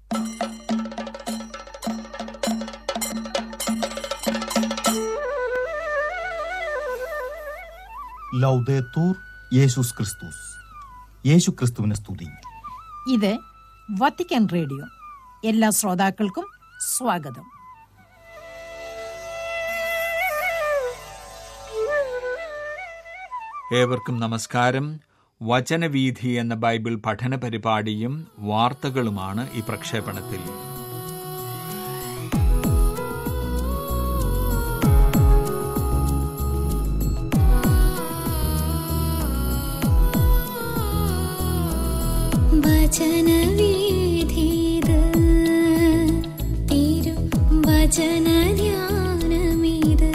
ലൗദേത്തൂർ യേശുസ് ക്രിസ്തുസ് യേശു ക്രിസ്തുവിനെ സ്തുതി ഇത് വത്തിക്കാൻ റേഡിയോ എല്ലാ ശ്രോതാക്കൾക്കും സ്വാഗതം ഏവർക്കും നമസ്കാരം വചനവീഥി എന്ന ബൈബിൾ പഠന പരിപാടിയും വാർത്തകളുമാണ് ഈ പ്രക്ഷേപണത്തിൽ വചനവീഥിത് തിരു വചനധ്യാനമിത്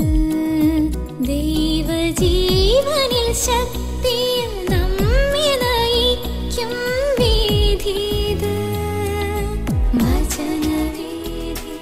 ദൈവജീവനിൽ ശക്തിയിൽ നമ്മെ നയിക്കും വീഥിത് വചനവീഥി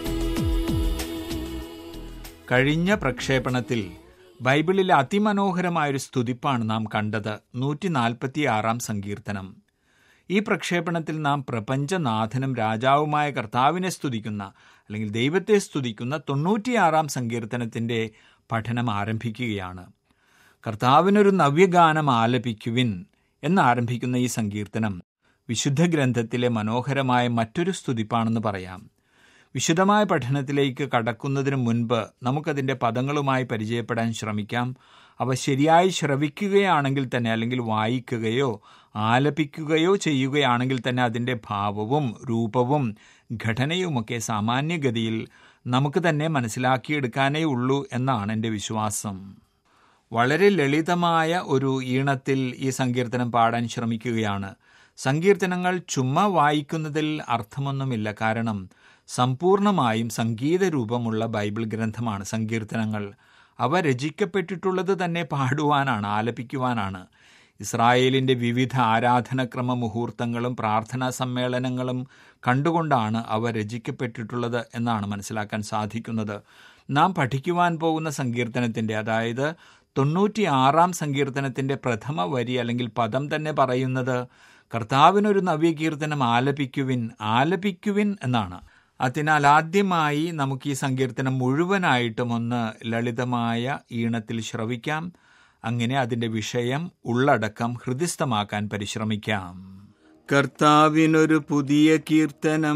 കഴിഞ്ഞ പ്രക്ഷേപണത്തിൽ ബൈബിളിലെ അതിമനോഹരമായൊരു സ്തുതിപ്പാണ് നാം കണ്ടത് നൂറ്റി നാൽപ്പത്തിയാറാം സങ്കീർത്തനം ഈ പ്രക്ഷേപണത്തിൽ നാം പ്രപഞ്ചനാഥനും രാജാവുമായ കർത്താവിനെ സ്തുതിക്കുന്ന അല്ലെങ്കിൽ ദൈവത്തെ സ്തുതിക്കുന്ന തൊണ്ണൂറ്റിയാറാം സങ്കീർത്തനത്തിൻ്റെ പഠനം ആരംഭിക്കുകയാണ് കർത്താവിനൊരു നവ്യഗാനം ആലപിക്കുവിൻ എന്നാരംഭിക്കുന്ന ഈ സങ്കീർത്തനം വിശുദ്ധ ഗ്രന്ഥത്തിലെ മനോഹരമായ മറ്റൊരു സ്തുതിപ്പാണെന്ന് പറയാം വിശുദ്ധമായ പഠനത്തിലേക്ക് കടക്കുന്നതിന് മുൻപ് നമുക്കതിൻ്റെ പദങ്ങളുമായി പരിചയപ്പെടാൻ ശ്രമിക്കാം അവ ശരിയായി ശ്രവിക്കുകയാണെങ്കിൽ തന്നെ അല്ലെങ്കിൽ വായിക്കുകയോ ആലപിക്കുകയോ ചെയ്യുകയാണെങ്കിൽ തന്നെ അതിൻ്റെ ഭാവവും രൂപവും ഘടനയുമൊക്കെ സാമാന്യഗതിയിൽ നമുക്ക് തന്നെ മനസ്സിലാക്കിയെടുക്കാനേ ഉള്ളൂ എന്നാണ് എൻ്റെ വിശ്വാസം വളരെ ലളിതമായ ഒരു ഈണത്തിൽ ഈ സങ്കീർത്തനം പാടാൻ ശ്രമിക്കുകയാണ് സങ്കീർത്തനങ്ങൾ ചുമ്മാ വായിക്കുന്നതിൽ അർത്ഥമൊന്നുമില്ല കാരണം സമ്പൂർണമായും സംഗീത രൂപമുള്ള ബൈബിൾ ഗ്രന്ഥമാണ് സങ്കീർത്തനങ്ങൾ അവ രചിക്കപ്പെട്ടിട്ടുള്ളത് തന്നെ പാടുവാനാണ് ആലപിക്കുവാനാണ് ഇസ്രായേലിൻ്റെ വിവിധ ആരാധനക്രമ മുഹൂർത്തങ്ങളും പ്രാർത്ഥനാ സമ്മേളനങ്ങളും കണ്ടുകൊണ്ടാണ് അവ രചിക്കപ്പെട്ടിട്ടുള്ളത് എന്നാണ് മനസ്സിലാക്കാൻ സാധിക്കുന്നത് നാം പഠിക്കുവാൻ പോകുന്ന സങ്കീർത്തനത്തിൻ്റെ അതായത് തൊണ്ണൂറ്റി ആറാം സങ്കീർത്തനത്തിൻ്റെ പ്രഥമ വരി അല്ലെങ്കിൽ പദം തന്നെ പറയുന്നത് കർത്താവിനൊരു നവ്യകീർത്തനം ആലപിക്കുവിൻ ആലപിക്കുവിൻ എന്നാണ് അതിനാൽ ആദ്യമായി നമുക്ക് ഈ സങ്കീർത്തനം മുഴുവനായിട്ടും ഒന്ന് ലളിതമായ ഈണത്തിൽ ശ്രവിക്കാം അങ്ങനെ അതിൻ്റെ വിഷയം ഉള്ളടക്കം ഹൃദിസ്ഥമാക്കാൻ പരിശ്രമിക്കാം കർത്താവിനൊരു പുതിയ കീർത്തനം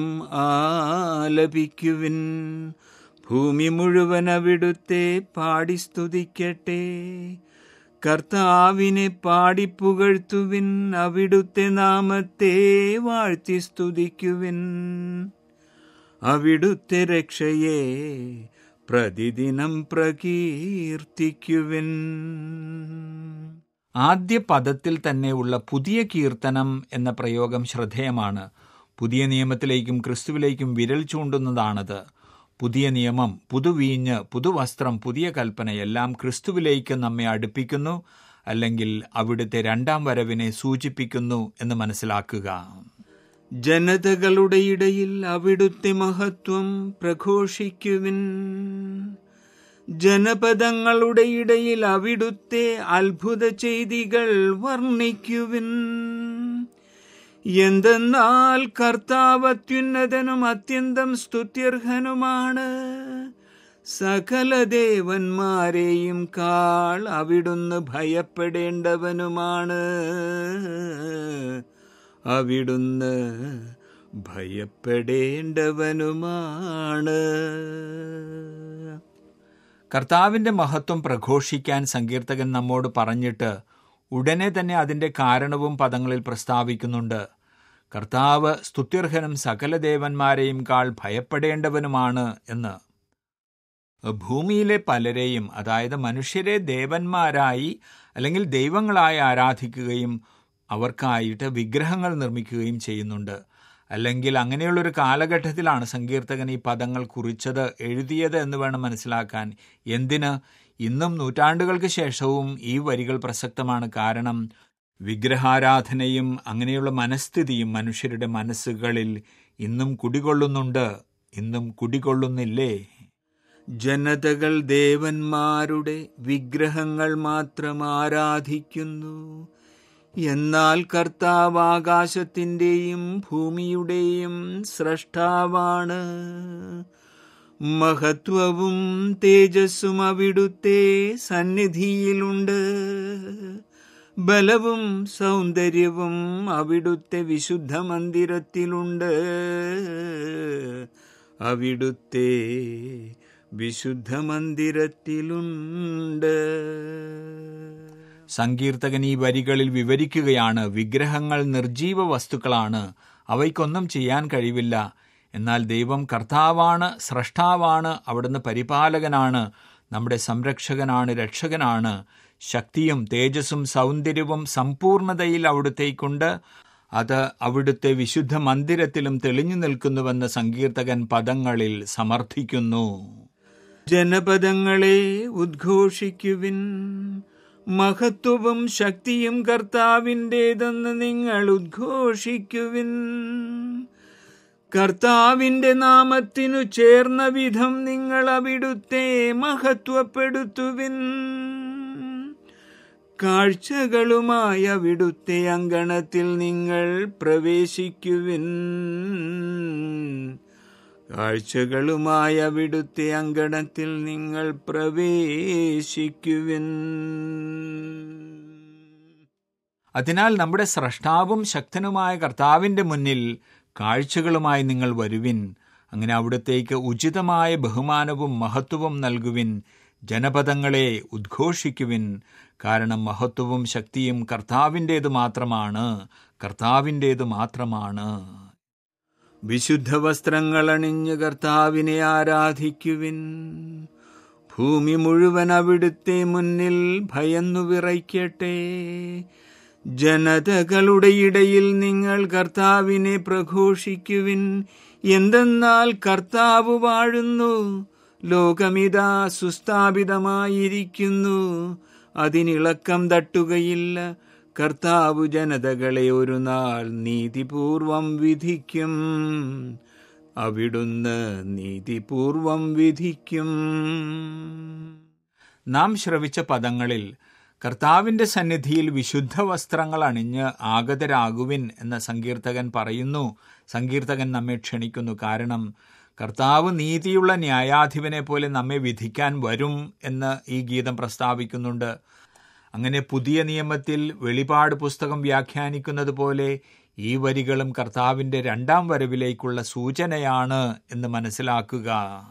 ആലപിക്കുവിൻ ഭൂമി മുഴുവൻ അവിടുത്തെ പാടി സ്തുതിക്കട്ടെ കർത്താവിനെ പാടിപ്പുകഴ്ത്തുവിൻ അവിടുത്തെ നാമത്തെ വാഴ്ത്തി സ്തുതിക്കുവിൻ അവിടുത്തെ രക്ഷയെ പ്രതിദിനം പ്രകീർത്തിക്കുവിൻ ആദ്യ പദത്തിൽ തന്നെയുള്ള പുതിയ കീർത്തനം എന്ന പ്രയോഗം ശ്രദ്ധേയമാണ് പുതിയ നിയമത്തിലേക്കും ക്രിസ്തുവിലേക്കും വിരൽ ചൂണ്ടുന്നതാണത് പുതിയ നിയമം പുതുവീഞ്ഞ് പുതുവസ്ത്രം പുതിയ കൽപ്പന എല്ലാം ക്രിസ്തുവിലേക്ക് നമ്മെ അടുപ്പിക്കുന്നു അല്ലെങ്കിൽ അവിടുത്തെ രണ്ടാം വരവിനെ സൂചിപ്പിക്കുന്നു എന്ന് മനസ്സിലാക്കുക ജനതകളുടെ ഇടയിൽ അവിടുത്തെ മഹത്വം പ്രഘോഷിക്കുവിൻ ജനപദങ്ങളുടെ ഇടയിൽ അവിടുത്തെ അത്ഭുത ചെയ്തികൾ വർണ്ണിക്കുവിൻ എന്തെന്നാൽ കർത്താവ് അത്യുന്നതനും അത്യന്തം സ്തുത്യർഹനുമാണ് സകല ദേവന്മാരെയും കാൾ അവിടുന്ന് ഭയപ്പെടേണ്ടവനുമാണ് അവിടുന്ന് ഭയപ്പെടേണ്ടവനുമാണ് കർത്താവിൻ്റെ മഹത്വം പ്രഘോഷിക്കാൻ സങ്കീർത്തകൻ നമ്മോട് പറഞ്ഞിട്ട് ഉടനെ തന്നെ അതിൻ്റെ കാരണവും പദങ്ങളിൽ പ്രസ്താവിക്കുന്നുണ്ട് കർത്താവ് സ്തുത്യർഹനും സകല ദേവന്മാരെയും കാൾ ഭയപ്പെടേണ്ടവനുമാണ് എന്ന് ഭൂമിയിലെ പലരെയും അതായത് മനുഷ്യരെ ദേവന്മാരായി അല്ലെങ്കിൽ ദൈവങ്ങളായി ആരാധിക്കുകയും അവർക്കായിട്ട് വിഗ്രഹങ്ങൾ നിർമ്മിക്കുകയും ചെയ്യുന്നുണ്ട് അല്ലെങ്കിൽ അങ്ങനെയുള്ളൊരു കാലഘട്ടത്തിലാണ് സങ്കീർത്തകൻ ഈ പദങ്ങൾ കുറിച്ചത് എഴുതിയത് എന്ന് വേണം മനസ്സിലാക്കാൻ എന്തിന് ഇന്നും നൂറ്റാണ്ടുകൾക്ക് ശേഷവും ഈ വരികൾ പ്രസക്തമാണ് കാരണം വിഗ്രഹാരാധനയും അങ്ങനെയുള്ള മനസ്ഥിതിയും മനുഷ്യരുടെ മനസ്സുകളിൽ ഇന്നും കുടികൊള്ളുന്നുണ്ട് ഇന്നും കുടികൊള്ളുന്നില്ലേ ജനതകൾ ദേവന്മാരുടെ വിഗ്രഹങ്ങൾ മാത്രം ആരാധിക്കുന്നു എന്നാൽ കർത്താവ് ആകാശത്തിൻ്റെയും ഭൂമിയുടെയും സ്രഷ്ടാവാണ് മഹത്വവും തേജസ്സും അവിടുത്തെ സന്നിധിയിലുണ്ട് ബലവും സൗന്ദര്യവും അവിടുത്തെ വിശുദ്ധ മന്ദിരത്തിലുണ്ട് അവിടുത്തെ വിശുദ്ധ മന്ദിരത്തിലുണ്ട് സങ്കീർത്തകൻ ഈ വരികളിൽ വിവരിക്കുകയാണ് വിഗ്രഹങ്ങൾ നിർജീവ വസ്തുക്കളാണ് അവയ്ക്കൊന്നും ചെയ്യാൻ കഴിവില്ല എന്നാൽ ദൈവം കർത്താവാണ് സ്രഷ്ടാവാണ് അവിടുന്ന് പരിപാലകനാണ് നമ്മുടെ സംരക്ഷകനാണ് രക്ഷകനാണ് ശക്തിയും തേജസ്സും സൗന്ദര്യവും സമ്പൂർണതയിൽ അവിടുത്തേക്കുണ്ട് അത് അവിടുത്തെ വിശുദ്ധ മന്ദിരത്തിലും തെളിഞ്ഞു നിൽക്കുന്നുവെന്ന് സങ്കീർത്തകൻ പദങ്ങളിൽ സമർത്ഥിക്കുന്നു ജനപദങ്ങളെ ഉദ്ഘോഷിക്കുവിൻ മഹത്വവും ശക്തിയും കർത്താവിൻ്റേതെന്ന് നിങ്ങൾ ഉദ്ഘോഷിക്കുവിൻ കർത്താവിന്റെ നാമത്തിനു ചേർന്ന വിധം നിങ്ങൾ അവിടുത്തെ മഹത്വപ്പെടുത്തുവിൻ കാഴ്ചകളുമായി അവിടുത്തെ അങ്കണത്തിൽ നിങ്ങൾ പ്രവേശിക്കുവിൻ കാഴ്ചകളുമായി അവിടുത്തെ അങ്കണത്തിൽ നിങ്ങൾ പ്രവേശിക്കുവിൻ അതിനാൽ നമ്മുടെ സ്രഷ്ടാവും ശക്തനുമായ കർത്താവിന്റെ മുന്നിൽ കാഴ്ചകളുമായി നിങ്ങൾ വരുവിൻ അങ്ങനെ അവിടത്തേക്ക് ഉചിതമായ ബഹുമാനവും മഹത്വവും നൽകുവിൻ ജനപദങ്ങളെ ഉദ്ഘോഷിക്കുവിൻ കാരണം മഹത്വവും ശക്തിയും കർത്താവിൻ്റേത് മാത്രമാണ് കർത്താവിൻ്റേത് മാത്രമാണ് വിശുദ്ധ വസ്ത്രങ്ങൾ അണിഞ്ഞ് കർത്താവിനെ ആരാധിക്കുവിൻ ഭൂമി മുഴുവൻ അവിടുത്തെ മുന്നിൽ ഭയന്നു വിറയ്ക്കട്ടെ ജനതകളുടെ ഇടയിൽ നിങ്ങൾ കർത്താവിനെ പ്രഘോഷിക്കുവിൻ എന്തെന്നാൽ കർത്താവ് വാഴുന്നു ലോകമിതാ സുസ്ഥാപിതമായിരിക്കുന്നു അതിനിളക്കം തട്ടുകയില്ല കർത്താവ് ജനതകളെ ഒരു നാൾ നീതിപൂർവം വിധിക്കും അവിടുന്ന് നീതിപൂർവം വിധിക്കും നാം ശ്രവിച്ച പദങ്ങളിൽ കർത്താവിന്റെ സന്നിധിയിൽ വിശുദ്ധ വസ്ത്രങ്ങൾ അണിഞ്ഞ് ആഗതരാകുവിൻ എന്ന സങ്കീർത്തകൻ പറയുന്നു സങ്കീർത്തകൻ നമ്മെ ക്ഷണിക്കുന്നു കാരണം കർത്താവ് നീതിയുള്ള ന്യായാധിപനെ പോലെ നമ്മെ വിധിക്കാൻ വരും എന്ന് ഈ ഗീതം പ്രസ്താവിക്കുന്നുണ്ട് അങ്ങനെ പുതിയ നിയമത്തിൽ വെളിപാട് പുസ്തകം വ്യാഖ്യാനിക്കുന്നത് പോലെ ഈ വരികളും കർത്താവിന്റെ രണ്ടാം വരവിലേക്കുള്ള സൂചനയാണ് എന്ന് മനസ്സിലാക്കുക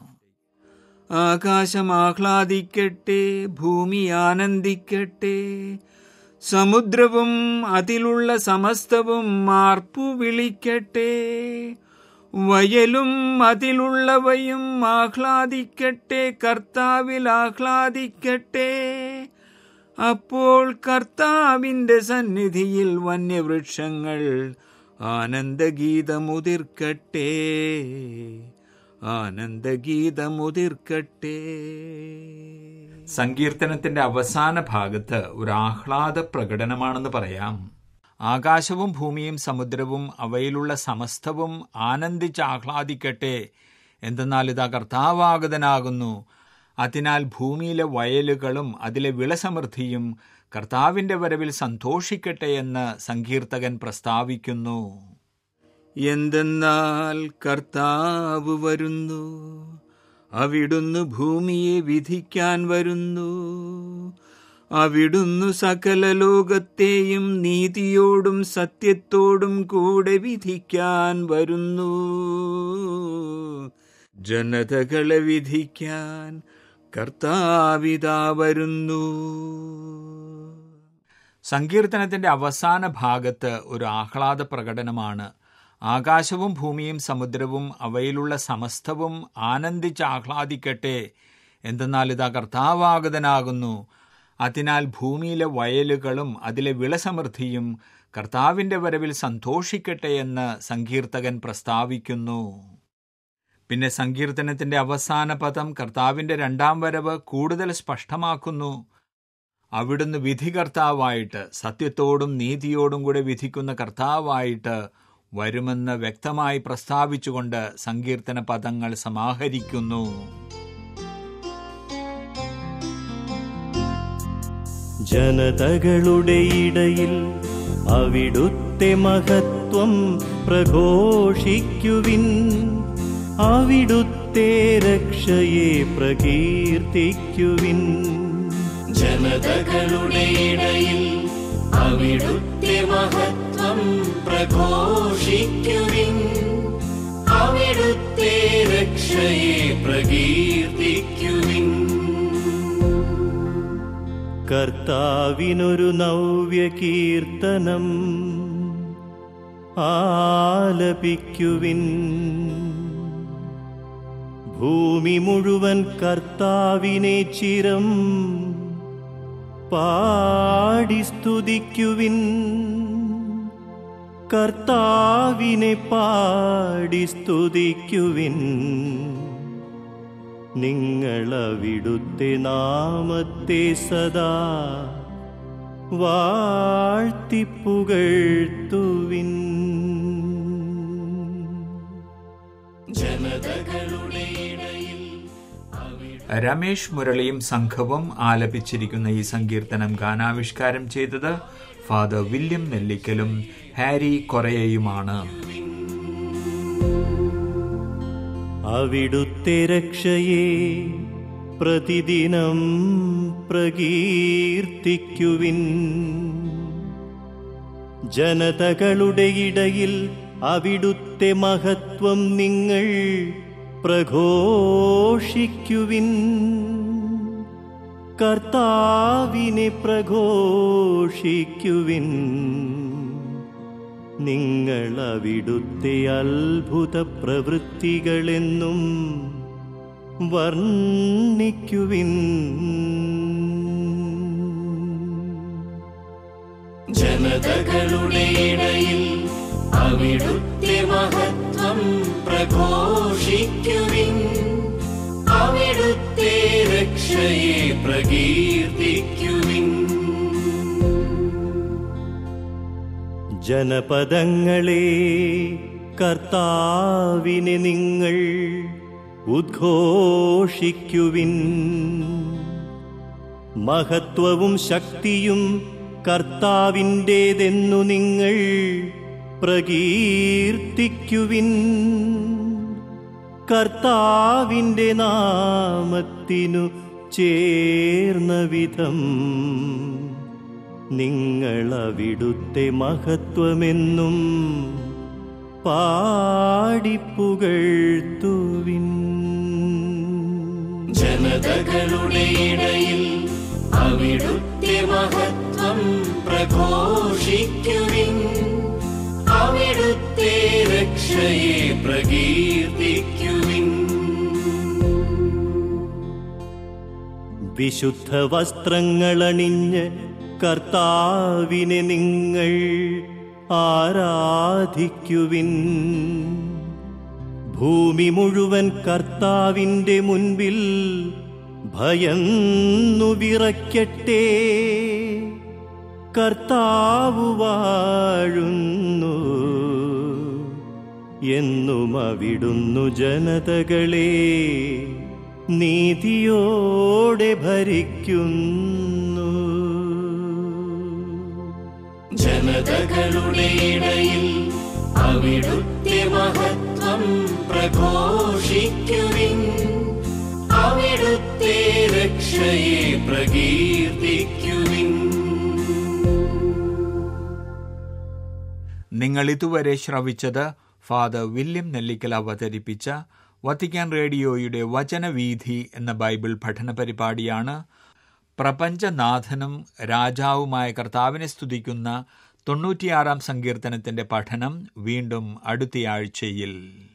ആകാശം ആഹ്ലാദിക്കട്ടെ ഭൂമി ആനന്ദിക്കട്ടെ സമുദ്രവും അതിലുള്ള സമസ്തവും മാർപ്പു വിളിക്കട്ടെ വയലും അതിലുള്ളവയും ആഹ്ലാദിക്കട്ടെ കർത്താവിൽ ആഹ്ലാദിക്കട്ടെ അപ്പോൾ കർത്താവിന്റെ സന്നിധിയിൽ വന്യവൃക്ഷങ്ങൾ ആനന്ദഗീതമുതിർക്കട്ടെ ആനന്ദഗീതമുതിർക്കട്ടെ സങ്കീർത്തനത്തിന്റെ അവസാന ഭാഗത്ത് ഒരു ആഹ്ലാദ പ്രകടനമാണെന്ന് പറയാം ആകാശവും ഭൂമിയും സമുദ്രവും അവയിലുള്ള സമസ്തവും ആനന്ദിച്ച് ആഹ്ലാദിക്കട്ടെ എന്തെന്നാൽ ഇതാ കർത്താവാഗതനാകുന്നു അതിനാൽ ഭൂമിയിലെ വയലുകളും അതിലെ വിളസമൃദ്ധിയും കർത്താവിന്റെ വരവിൽ സന്തോഷിക്കട്ടെ എന്ന് സങ്കീർത്തകൻ പ്രസ്താവിക്കുന്നു എന്തെന്നാൽ കർത്താവ് വരുന്നു അവിടുന്ന് ഭൂമിയെ വിധിക്കാൻ വരുന്നു അവിടുന്ന് സകല ലോകത്തെയും നീതിയോടും സത്യത്തോടും കൂടെ വിധിക്കാൻ വരുന്നു ജനതകളെ വിധിക്കാൻ കർത്താവിതാ വരുന്നു സങ്കീർത്തനത്തിന്റെ അവസാന ഭാഗത്ത് ഒരു ആഹ്ലാദ പ്രകടനമാണ് ആകാശവും ഭൂമിയും സമുദ്രവും അവയിലുള്ള സമസ്തവും ആനന്ദിച്ച് ആഹ്ലാദിക്കട്ടെ എന്തെന്നാൽ ഇതാ കർത്താവാഗതനാകുന്നു അതിനാൽ ഭൂമിയിലെ വയലുകളും അതിലെ വിളസമൃദ്ധിയും കർത്താവിന്റെ വരവിൽ സന്തോഷിക്കട്ടെ എന്ന് സങ്കീർത്തകൻ പ്രസ്താവിക്കുന്നു പിന്നെ സങ്കീർത്തനത്തിന്റെ അവസാന പദം കർത്താവിന്റെ രണ്ടാം വരവ് കൂടുതൽ സ്പഷ്ടമാക്കുന്നു അവിടുന്ന് വിധികർത്താവായിട്ട് സത്യത്തോടും നീതിയോടും കൂടെ വിധിക്കുന്ന കർത്താവായിട്ട് വരുമെന്ന് വ്യക്തമായി പ്രസ്താവിച്ചുകൊണ്ട് സങ്കീർത്തന പദങ്ങൾ സമാഹരിക്കുന്നു ജനതകളുടെ ഇടയിൽ അവിടുത്തെ മഹത്വം പ്രഘോഷിക്കുവിൻ അവിടുത്തെ രക്ഷയെ പ്രകീർത്തിക്കുവിൻ ജനതകളുടെ ഇടയിൽ അവിടുത്തെ മഹത്വം പ്രഘോഷിക്കുവിൻ അവിടുത്തെ രക്ഷയെ പ്രകീർത്തിക്കുവിൻ കർത്താവിനൊരു നവ്യ കീർത്തനം ആലപിക്കുവിൻ ഭൂമി മുഴുവൻ കർത്താവിനെ ചിരം പാടി സ്തുതിക്കുവിൻ കർത്താവിനെ പാടി സ്തുതിക്കുവിൻ നിങ്ങളവിടുത്തെ നാമത്തെ സദാ വാഴ്ത്തിപ്പുകഴ്ത്തുവിൻ ജനതകളുടെ ഇടയിൽ രമേശ് മുരളിയും സംഘവും ആലപിച്ചിരിക്കുന്ന ഈ സങ്കീർത്തനം ഗാനാവിഷ്കാരം ചെയ്തത് ഫാദർ വില്യം നെല്ലിക്കലും ഹാരി കൊറയയുമാണ് അവിടുത്തെ രക്ഷയെ പ്രതിദിനം പ്രകീർത്തിക്കുവിൻ ജനതകളുടെ ഇടയിൽ അവിടുത്തെ മഹത്വം നിങ്ങൾ പ്രഘോഷിക്കുവിൻ കർത്താവിനെ പ്രഘോഷിക്കുവിൻ നിങ്ങൾ അവിടുത്തെ അത്ഭുത പ്രവൃത്തികളെന്നും വർണ്ണിക്കുവിൻ ജനതകളുടെ ഇടയിൽ അവിടുത്തെ മഹത്വം പ്രഘോഷിക്കുവിൻ അവിടുത്തെ രക്ഷയെ പ്രകീർത്തിക്കുവിൻ ജനപദങ്ങളെ കർത്താവിനെ നിങ്ങൾ ഉദ്ഘോഷിക്കുവിൻ മഹത്വവും ശക്തിയും കർത്താവിൻ്റേതെന്നു നിങ്ങൾ പ്രകീർത്തിക്കുവിൻ കർത്താവിൻ്റെ നാമത്തിനു ചേർന്ന വിധം നിങ്ങൾ അവിടുത്തെ മഹത്വമെന്നും പാടിപ്പുകഴ്ത്തുവിൻ ജനതകളുടെ ഇടയിൽ അവിടുത്തെ മഹത്വം പ്രഘോഷിക്കുവിൻ അവിടുത്തെ രക്ഷയെ പ്രകീർത്തിക്കുവിൻ വിശുദ്ധ വസ്ത്രങ്ങളണിഞ്ഞ് കർത്താവിനെ നിങ്ങൾ ആരാധിക്കുവിൻ ഭൂമി മുഴുവൻ കർത്താവിൻ്റെ മുൻപിൽ ഭയന്നു വിറയ്ക്കട്ടെ കർത്താവ് വാഴുന്നു എന്നും അവിടുന്നു ജനതകളെ നീതിയോടെ ഭരിക്കുന്നു ജനതകളുടെ ഇടയിൽ അവിടുത്തെ മഹത്വം പ്രഘോഷിക്കുവിൻ അവിടുത്തെ രക്ഷയെ പ്രകീർത്തിക്കുവിൻ നിങ്ങൾ ഇതുവരെ ശ്രവിച്ചത് ഫാദർ വില്യം നെല്ലിക്കൽ അവതരിപ്പിച്ച വത്തിക്കാൻ റേഡിയോയുടെ വചനവീഥി എന്ന ബൈബിൾ പഠന പരിപാടിയാണ് പ്രപഞ്ചനാഥനും രാജാവുമായ കർത്താവിനെ സ്തുതിക്കുന്ന തൊണ്ണൂറ്റിയാറാം സങ്കീർത്തനത്തിന്റെ പഠനം വീണ്ടും അടുത്തയാഴ്ചയിൽ